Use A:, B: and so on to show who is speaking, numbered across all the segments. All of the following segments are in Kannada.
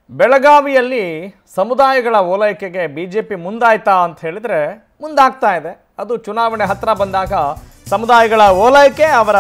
A: ಬೆಳಗಾವಿಯಲ್ಲಿ ಸಮುದಾಯಗಳ ಓಲೈಕೆಗೆ ಬಿ ಜೆ ಪಿ ಮುಂದಾಯ್ತಾ ಅಂತ ಹೇಳಿದರೆ ಮುಂದಾಗ್ತಾ ಇದೆ ಅದು ಚುನಾವಣೆ ಹತ್ರ ಬಂದಾಗ ಸಮುದಾಯಗಳ ಓಲೈಕೆ ಅವರ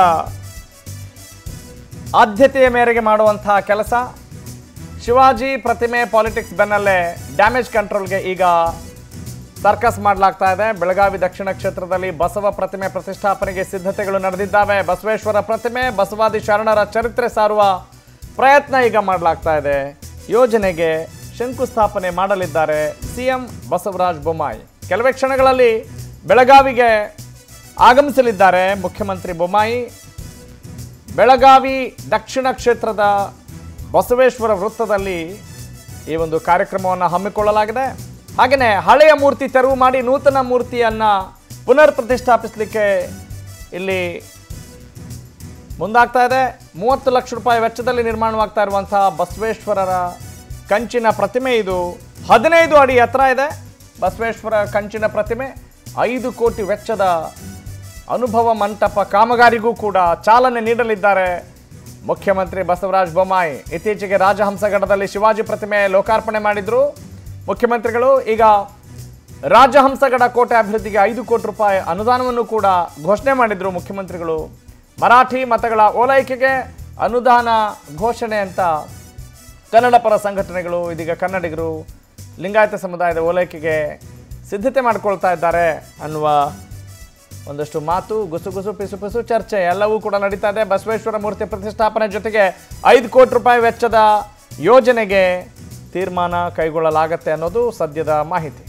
A: ಆದ್ಯತೆಯ ಮೇರೆಗೆ ಮಾಡುವಂತಹ ಕೆಲಸ ಶಿವಾಜಿ ಪ್ರತಿಮೆ ಪಾಲಿಟಿಕ್ಸ್ ಬೆನ್ನಲ್ಲೇ ಡ್ಯಾಮೇಜ್ ಕಂಟ್ರೋಲ್ಗೆ ಈಗ ಸರ್ಕಸ್ ಮಾಡಲಾಗ್ತಾ ಇದೆ ಬೆಳಗಾವಿ ದಕ್ಷಿಣ ಕ್ಷೇತ್ರದಲ್ಲಿ ಬಸವ ಪ್ರತಿಮೆ ಪ್ರತಿಷ್ಠಾಪನೆಗೆ ಸಿದ್ಧತೆಗಳು ನಡೆದಿದ್ದಾವೆ ಬಸವೇಶ್ವರ ಪ್ರತಿಮೆ ಬಸವಾದಿ ಶರಣರ ಚರಿತ್ರೆ ಸಾರುವ ಪ್ರಯತ್ನ ಈಗ ಮಾಡಲಾಗ್ತಾ ಇದೆ ಯೋಜನೆಗೆ ಶಂಕುಸ್ಥಾಪನೆ ಮಾಡಲಿದ್ದಾರೆ ಸಿಎಂ ಬಸವರಾಜ ಬೊಮ್ಮಾಯಿ ಕೆಲವೇ ಕ್ಷಣಗಳಲ್ಲಿ ಬೆಳಗಾವಿಗೆ ಆಗಮಿಸಲಿದ್ದಾರೆ ಮುಖ್ಯಮಂತ್ರಿ ಬೊಮ್ಮಾಯಿ ಬೆಳಗಾವಿ ದಕ್ಷಿಣ ಕ್ಷೇತ್ರದ ಬಸವೇಶ್ವರ ವೃತ್ತದಲ್ಲಿ ಈ ಒಂದು ಕಾರ್ಯಕ್ರಮವನ್ನು ಹಮ್ಮಿಕೊಳ್ಳಲಾಗಿದೆ ಹಾಗೆಯೇ ಹಳೆಯ ಮೂರ್ತಿ ತೆರವು ಮಾಡಿ ನೂತನ ಮೂರ್ತಿಯನ್ನು ಪುನರ್ ಪ್ರತಿಷ್ಠಾಪಿಸಲಿಕ್ಕೆ ಇಲ್ಲಿ ಮುಂದಾಗ್ತಾ ಇದೆ ಮೂವತ್ತು ಲಕ್ಷ ರೂಪಾಯಿ ವೆಚ್ಚದಲ್ಲಿ ನಿರ್ಮಾಣವಾಗ್ತಾ ಇರುವಂತಹ ಬಸವೇಶ್ವರರ ಕಂಚಿನ ಪ್ರತಿಮೆ ಇದು ಹದಿನೈದು ಅಡಿ ಎತ್ತರ ಇದೆ ಬಸವೇಶ್ವರ ಕಂಚಿನ ಪ್ರತಿಮೆ ಐದು ಕೋಟಿ ವೆಚ್ಚದ ಅನುಭವ ಮಂಟಪ ಕಾಮಗಾರಿಗೂ ಕೂಡ ಚಾಲನೆ ನೀಡಲಿದ್ದಾರೆ ಮುಖ್ಯಮಂತ್ರಿ ಬಸವರಾಜ ಬೊಮ್ಮಾಯಿ ಇತ್ತೀಚೆಗೆ ರಾಜಹಂಸಗಢದಲ್ಲಿ ಶಿವಾಜಿ ಪ್ರತಿಮೆ ಲೋಕಾರ್ಪಣೆ ಮಾಡಿದ್ರು ಮುಖ್ಯಮಂತ್ರಿಗಳು ಈಗ ರಾಜಹಂಸಗಢ ಕೋಟೆ ಅಭಿವೃದ್ಧಿಗೆ ಐದು ಕೋಟಿ ರೂಪಾಯಿ ಅನುದಾನವನ್ನು ಕೂಡ ಘೋಷಣೆ ಮಾಡಿದ್ರು ಮುಖ್ಯಮಂತ್ರಿಗಳು ಮರಾಠಿ ಮತಗಳ ಓಲೈಕೆಗೆ ಅನುದಾನ ಘೋಷಣೆ ಅಂತ ಕನ್ನಡ ಪರ ಸಂಘಟನೆಗಳು ಇದೀಗ ಕನ್ನಡಿಗರು ಲಿಂಗಾಯತ ಸಮುದಾಯದ ಓಲೈಕೆಗೆ ಸಿದ್ಧತೆ ಮಾಡಿಕೊಳ್ತಾ ಇದ್ದಾರೆ ಅನ್ನುವ ಒಂದಷ್ಟು ಮಾತು ಗುಸುಗುಸು ಪಿಸು ಪಿಸು ಚರ್ಚೆ ಎಲ್ಲವೂ ಕೂಡ ನಡೀತಾ ಇದೆ ಬಸವೇಶ್ವರ ಮೂರ್ತಿ ಪ್ರತಿಷ್ಠಾಪನೆ ಜೊತೆಗೆ ಐದು ಕೋಟಿ ರೂಪಾಯಿ ವೆಚ್ಚದ ಯೋಜನೆಗೆ ತೀರ್ಮಾನ ಕೈಗೊಳ್ಳಲಾಗತ್ತೆ ಅನ್ನೋದು ಸದ್ಯದ ಮಾಹಿತಿ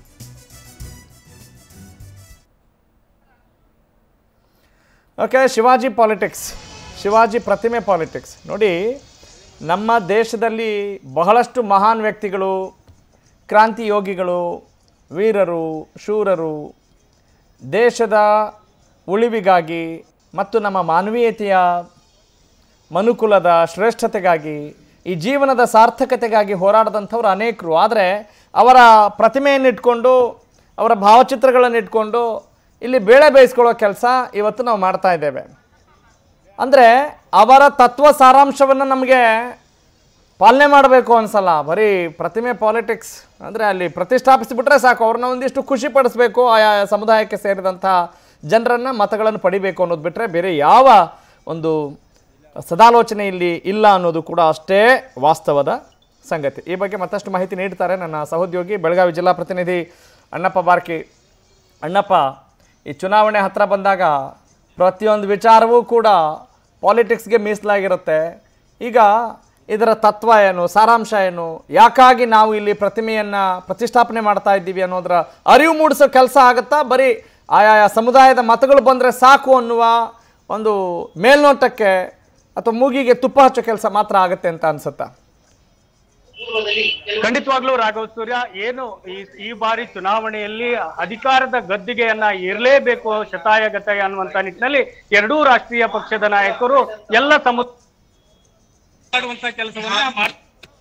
A: ಓಕೆ ಶಿವಾಜಿ ಪಾಲಿಟಿಕ್ಸ್ ಶಿವಾಜಿ ಪ್ರತಿಮೆ ಪಾಲಿಟಿಕ್ಸ್ ನೋಡಿ ನಮ್ಮ ದೇಶದಲ್ಲಿ ಬಹಳಷ್ಟು ಮಹಾನ್ ವ್ಯಕ್ತಿಗಳು ಕ್ರಾಂತಿ ಯೋಗಿಗಳು ವೀರರು ಶೂರರು ದೇಶದ ಉಳಿವಿಗಾಗಿ ಮತ್ತು ನಮ್ಮ ಮಾನವೀಯತೆಯ ಮನುಕುಲದ ಶ್ರೇಷ್ಠತೆಗಾಗಿ ಈ ಜೀವನದ ಸಾರ್ಥಕತೆಗಾಗಿ ಹೋರಾಡಿದಂಥವ್ರು ಅನೇಕರು ಆದರೆ ಅವರ ಪ್ರತಿಮೆಯನ್ನಿಟ್ಕೊಂಡು ಅವರ ಭಾವಚಿತ್ರಗಳನ್ನು ಇಟ್ಕೊಂಡು ಇಲ್ಲಿ ಬೇಳೆ ಬೇಯಿಸ್ಕೊಳ್ಳೋ ಕೆಲಸ ಇವತ್ತು ನಾವು ಮಾಡ್ತಾ ಇದ್ದೇವೆ ಅಂದರೆ ಅವರ ತತ್ವ ಸಾರಾಂಶವನ್ನು ನಮಗೆ ಪಾಲನೆ ಮಾಡಬೇಕು ಅನ್ಸಲ್ಲ ಬರೀ ಪ್ರತಿಮೆ ಪಾಲಿಟಿಕ್ಸ್ ಅಂದರೆ ಅಲ್ಲಿ ಪ್ರತಿಷ್ಠಾಪಿಸಿಬಿಟ್ರೆ ಸಾಕು ಅವ್ರನ್ನ ಒಂದಿಷ್ಟು ಖುಷಿ ಪಡಿಸ್ಬೇಕು ಆಯಾ ಸಮುದಾಯಕ್ಕೆ ಸೇರಿದಂಥ ಜನರನ್ನು ಮತಗಳನ್ನು ಪಡಿಬೇಕು ಅನ್ನೋದು ಬಿಟ್ಟರೆ ಬೇರೆ ಯಾವ ಒಂದು ಸದಾಲೋಚನೆ ಇಲ್ಲಿ ಇಲ್ಲ ಅನ್ನೋದು ಕೂಡ ಅಷ್ಟೇ ವಾಸ್ತವದ ಸಂಗತಿ ಈ ಬಗ್ಗೆ ಮತ್ತಷ್ಟು ಮಾಹಿತಿ ನೀಡ್ತಾರೆ ನನ್ನ ಸಹೋದ್ಯೋಗಿ ಬೆಳಗಾವಿ ಜಿಲ್ಲಾ ಪ್ರತಿನಿಧಿ ಅಣ್ಣಪ್ಪ ಬಾರ್ಕಿ ಅಣ್ಣಪ್ಪ ಈ ಚುನಾವಣೆ ಹತ್ರ ಬಂದಾಗ ಪ್ರತಿಯೊಂದು ವಿಚಾರವೂ ಕೂಡ ಪಾಲಿಟಿಕ್ಸ್ಗೆ ಮೀಸಲಾಗಿರುತ್ತೆ ಈಗ ಇದರ ತತ್ವ ಏನು ಸಾರಾಂಶ ಏನು ಯಾಕಾಗಿ ನಾವು ಇಲ್ಲಿ ಪ್ರತಿಮೆಯನ್ನು ಪ್ರತಿಷ್ಠಾಪನೆ ಮಾಡ್ತಾ ಇದ್ದೀವಿ ಅನ್ನೋದರ ಅರಿವು ಮೂಡಿಸೋ ಕೆಲಸ ಆಗುತ್ತಾ ಬರೀ ಆಯಾಯ ಸಮುದಾಯದ ಮತಗಳು ಬಂದರೆ ಸಾಕು ಅನ್ನುವ ಒಂದು ಮೇಲ್ನೋಟಕ್ಕೆ ಅಥವಾ ಮೂಗಿಗೆ ತುಪ್ಪ ಹಚ್ಚೋ ಕೆಲಸ ಮಾತ್ರ ಆಗುತ್ತೆ ಅಂತ ಅನ್ಸುತ್ತಾ
B: ಖಂಡಿತವಾಗ್ಲೂ ರಾಘವ ಸೂರ್ಯ ಏನು ಈ ಈ ಬಾರಿ ಚುನಾವಣೆಯಲ್ಲಿ ಅಧಿಕಾರದ ಗದ್ದಿಗೆಯನ್ನ ಇರಲೇಬೇಕು ಶತಾಯ ಗತಾಯ ಅನ್ನುವಂತ ನಿಟ್ಟಿನಲ್ಲಿ ಎರಡೂ ರಾಷ್ಟ್ರೀಯ ಪಕ್ಷದ ನಾಯಕರು ಎಲ್ಲ ಸಮು ಮಾಡುವಂತ ಕೆಲಸವನ್ನ ಮಾಡ್-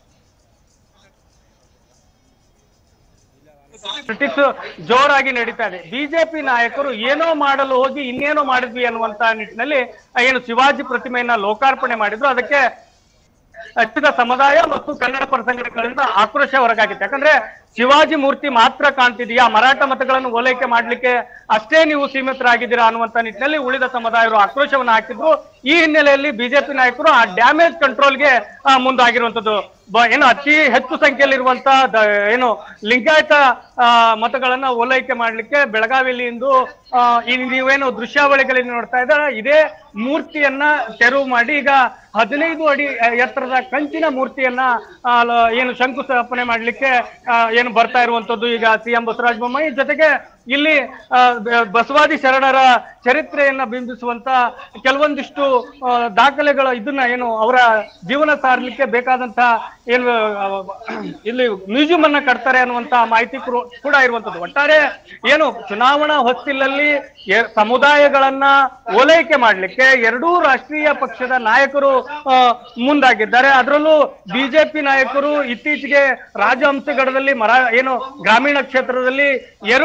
B: ಕ್ರಿಟಿಕ್ಸ್ ಜೋರಾಗಿ ನಡೀತಾ ಇದೆ ಬಿಜೆಪಿ ನಾಯಕರು ಏನೋ ಮಾಡಲು ಹೋಗಿ ಇನ್ನೇನೋ ಮಾಡಿದ್ವಿ ಅನ್ನುವಂತ ನಿಟ್ಟಿನಲ್ಲಿ ಏನು ಶಿವಾಜಿ ಪ್ರತಿಮೆಯನ್ನ ಲೋಕಾರ್ಪಣೆ ಮಾಡಿದ್ರು ಅದಕ್ಕೆ ಹಚ್ಚಿದ ಸಮುದಾಯ ಮತ್ತು ಕನ್ನಡ ಪರ ಸಂಘಟನೆಗಳಿಂದ ಆಕ್ರೋಶ ಹೊರಗಾಗಿತ್ತು ಯಾಕಂದ್ರೆ ಶಿವಾಜಿ ಮೂರ್ತಿ ಮಾತ್ರ ಕಾಣ್ತಿದೆಯಾ ಮರಾಠ ಮತಗಳನ್ನು ಓಲೈಕೆ ಮಾಡ್ಲಿಕ್ಕೆ ಅಷ್ಟೇ ನೀವು ಸೀಮಿತರಾಗಿದ್ದೀರಾ ಅನ್ನುವಂತ ನಿಟ್ಟಿನಲ್ಲಿ ಉಳಿದ ಸಮುದಾಯರು ಆಕ್ರೋಶವನ್ನು ಹಾಕಿದ್ರು ಈ ಹಿನ್ನೆಲೆಯಲ್ಲಿ ಬಿಜೆಪಿ ನಾಯಕರು ಆ ಡ್ಯಾಮೇಜ್ ಕಂಟ್ರೋಲ್ಗೆ ಮುಂದಾಗಿರುವಂತದ್ದು ಬ- ಏನು ಅತಿ ಹೆಚ್ಚು ಸಂಖ್ಯೆಯಲ್ಲಿರುವಂತ ದ- ಏನು ಲಿಂಗಾಯತ ಆ, ಮತಗಳನ್ನ ಓಲೈಕೆ ಮಾಡ್ಲಿಕ್ಕೆ ಬೆಳಗಾವಿಯಲ್ಲಿ ಇಂದು ಆ, ಈ ನೀವೇನು ದೃಶ್ಯಾವಳಿಗಳಲ್ಲಿ ನೋಡ್ತಾ ಇದ್ದಾರೆ ಇದೇ ಮೂರ್ತಿಯನ್ನ ತೆರವು ಮಾಡಿ ಈಗ ಹದಿನೈದು ಅಡಿ ಆ, ಎತ್ತರದ ಕಂಚಿನ ಮೂರ್ತಿಯನ್ನ ಆ, ಲ- ಏನು ಶಂಕುಸ್ಥಾಪನೆ ಮಾಡ್ಲಿಕ್ಕೆ ಆ, ಏನು ಬರ್ತಾ ಇರುವಂತದ್ದು ಈಗ ಸಿಎಂ ಬಸವರಾಜ ಬೊಮ್ಮಾಯಿ ಜೊತೆಗೆ ಇಲ್ಲಿ ಆ, ಬ- ಬಸವಾದಿ ಶರಣರ ಚರಿತ್ರೆಯನ್ನ ಬಿಂಬಿಸುವಂತ ಕೆಲವೊಂದಿಷ್ಟು ಆ, ದಾಖಲೆಗಳ ಇದನ್ನ ಏನು ಅವರ ಜೀವನ ಸಾರಲಿಕ್ಕೆ ಬೇಕಾದಂತ ಏನು ಆ, ಇಲ್ಲಿ ಮ್ಯೂಸಿಯಂ ಅನ್ನ ಕಟ್ತಾರೆ ಅನ್ನುವಂತ ಮಾಹಿತಿ ಕೂಡ- ಕೂಡ ಇರುವಂತದ್ದು ಒಟ್ಟಾರೆ ಏನು ಚುನಾವಣಾ ಹೊಸ್ತಿಲಲ್ಲಿ ಎ- ಸಮುದಾಯಗಳನ್ನ ಓಲೈಕೆ ಮಾಡ್ಲಿಕ್ಕೆ ಎರಡೂ ರಾಷ್ಟ್ರೀಯ ಪಕ್ಷದ ನಾಯಕರು ಆ, ಮುಂದಾಗಿದ್ದಾರೆ ಅದರಲ್ಲೂ ಬಿಜೆಪಿ ನಾಯಕರು ಇತ್ತೀಚೆಗೆ ರಾಜಹಂಸಗಢದಲ್ಲಿ ಮರ ಏನು ಗ್ರಾಮೀಣ ಕ್ಷೇತ್ರದಲ್ಲಿ ಎರಡು ಬಾರಿ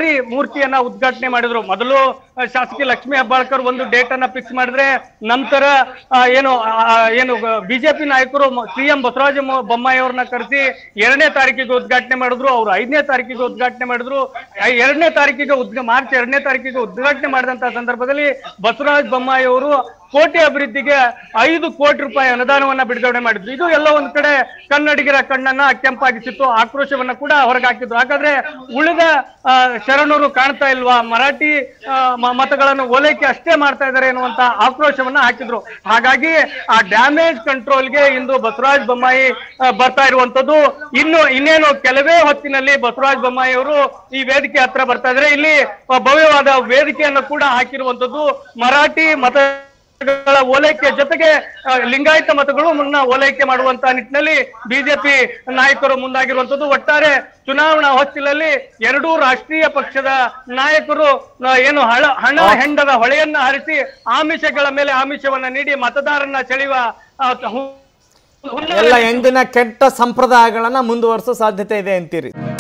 B: ಮೂರ್ತಿಯನ್ನ ಉದ್ಘಾಟನೆ ಮಾಡಿದ್ರು ಮೊದಲು ಆ, ಶಾಸಕಿ ಲಕ್ಷ್ಮೀ ಹೆಬ್ಬಾಳ್ಕರ್ ಒಂದು ಡೇಟ್ ಅನ್ನ ಫಿಕ್ಸ್ ಮಾಡಿದ್ರೆ ನಂತರ ಆ, ಏನು ಆ, ಆ, ಏನು ಬಿಜೆಪಿ ನಾಯಕರು ಸಿಎಂ ಬಸವರಾಜ ಮೊ- ಬೊಮ್ಮಾಯಿ ಅವ್ರನ್ನ ಕರೆಸಿ ಎರಡನೇ ತಾರೀಕಿಗೆ ಉದ್ಘಾಟನೆ ಮಾಡಿದ್ರು ಅವ್ರು ಐದನೇ ತಾರೀಕಿಗೆ ಉದ್ಘಾಟನೆ ಮಾಡಿದ್ರು ಐ- ಎರಡನೇ ತಾರೀಕಿಗೆ ಉದ್ಘ ಮಾರ್ಚ್ ಎರಡನೇ ತಾರೀಕಿಗೆ ಉದ್ಘಾಟನೆ ಮಾಡಿದಂತ ಸಂದರ್ಭದಲ್ಲಿ ಬಸವರಾಜ ಬೊಮ್ಮಾಯಿ ಅವರು ಕೋಟೆ ಅಭಿವೃದ್ಧಿಗೆ ಐದು ಕೋಟಿ ರೂಪಾಯಿ ಅನುದಾನವನ್ನ ಬಿಡುಗಡೆ ಮಾಡಿದ್ರು ಇದು ಎಲ್ಲ ಒಂದ್ ಕಡೆ ಕನ್ನಡಿಗರ ಕಣ್ಣನ್ನ ಕೆಂಪಾಗಿಸಿತ್ತು ಆಕ್ರೋಶವನ್ನ ಕೂಡ ಹೊರಗೆ ಹಾಕಿದ್ರು ಹಾಗಾದ್ರೆ ಉಳಿದ ಆ, ಶರಣರು ಕಾಣ್ತಾ ಇಲ್ವಾ ಮರಾಠಿ ಆ, ಮ- ಮತಗಳನ್ನು ಓಲೈಕೆ ಅಷ್ಟೇ ಮಾಡ್ತಾ ಇದ್ದಾರೆ ಎನ್ನುವಂತ ಆಕ್ರೋಶವನ್ನ ಹಾಕಿದ್ರು ಹಾಗಾಗಿ ಆ ಡ್ಯಾಮೇಜ್ ಕಂಟ್ರೋಲ್ಗೆ ಇಂದು ಬಸವರಾಜ ಬೊಮ್ಮಾಯಿ ಆ, ಬರ್ತಾ ಇರುವಂತದ್ದು ಇನ್ನು ಇನ್ನೇನು ಕೆಲವೇ ಹೊತ್ತಿನಲ್ಲಿ ಬಸವರಾಜ ಬೊಮ್ಮಾಯಿ ಅವರು ಈ ವೇದಿಕೆ ಹತ್ರ ಬರ್ತಾ ಇದ್ದಾರೆ ಇಲ್ಲಿ ಆ, ಭವ್ಯವಾದ ವೇದಿಕೆಯನ್ನು ಕೂಡ ಹಾಕಿರುವಂತದ್ದು ಮರಾಠಿ ಮತ ಗಳ ಓಲೈಕೆ ಜೊತೆಗೆ ಆ, ಲಿಂಗಾಯತ ಮತಗಳು ಮುನ್ನ ಓಲೈಕೆ ಮಾಡುವಂತ ನಿಟ್ಟಿನಲ್ಲಿ ಬಿಜೆಪಿ ನಾಯಕರು ಮುಂದಾಗಿರುವಂತದ್ದು ಒಟ್ಟಾರೆ ಚುನಾವಣಾ ಹೊತ್ತಿನಲ್ಲಿ ಎರಡೂ ರಾಷ್ಟ್ರೀಯ ಪಕ್ಷದ ನಾಯಕರು ಆ, ಏನು ಹಣ ಹಣ ಹೆಂಡದ ಹೊಳೆಯನ್ನ ಹರಿಸಿ ಆಮಿಷಗಳ ಮೇಲೆ ಆಮಿಷವನ್ನ ನೀಡಿ ಮತದಾರನ್ನ ಸೆಳೆಯುವ ಆ, ಹು- ಹುನ್ನಾರ
A: ಎಲ್ಲ ಎಂದಿನ ಕೆಟ್ಟ ಸಂಪ್ರದಾಯಗಳನ್ನ ಮುಂದುವರಿಸೋ ಸಾಧ್ಯತೆ ಇದೆ ಅಂತೀರಿ